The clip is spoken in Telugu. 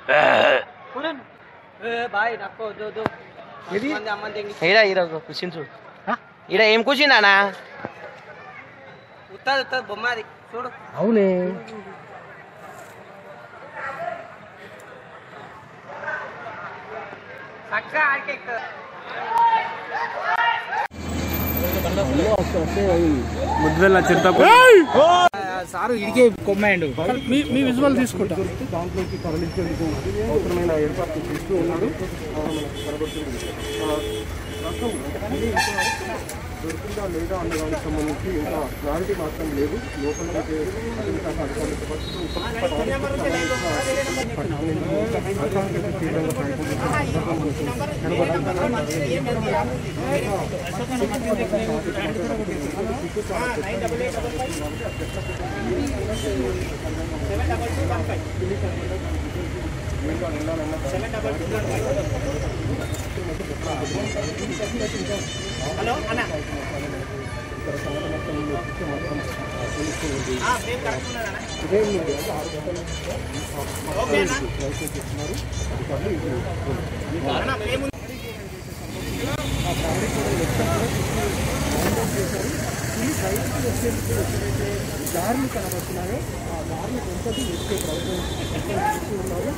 బాయ్ నాకు వద్దు వద్దు ఇది? మంది అమ్మంది ఎంగి ఈడ ఈడ కూర్చుని చూడు ఆ? ఈడ ఏం కూర్చుందానా ఉత్తది ఉత్తది బొమ్మ అది చూడు అవునే చక్క ఆడికే ఎక్కుతుంది. ముద్దుల చింతకు సారు ఇడికే కొమ్మాయండు మీ మీ విజువల్ తీసుకుంటా దాంట్లోకి తరలించేందుకు అవసరమైన ఏర్పాట్లు చేస్తూ ఉన్నాడు ఆ, మనకు కనబడుతుంది ఆ, ప్రస్తుతం ఇది ఇంకా దొరికిందా లేదా అనే దానికి సంబంధించి ఇంకా క్లారిటీ మాత్రం లేదు లోపల అయితే అత్యంత అధికారులతో పాటు పట్టణానికి తీవ్రంగా దారులు కనబడుతున్నాయో ఆ దారులు కొంతది ఎక్కే ప్రయత్నం చేస్తూ ఉన్నారు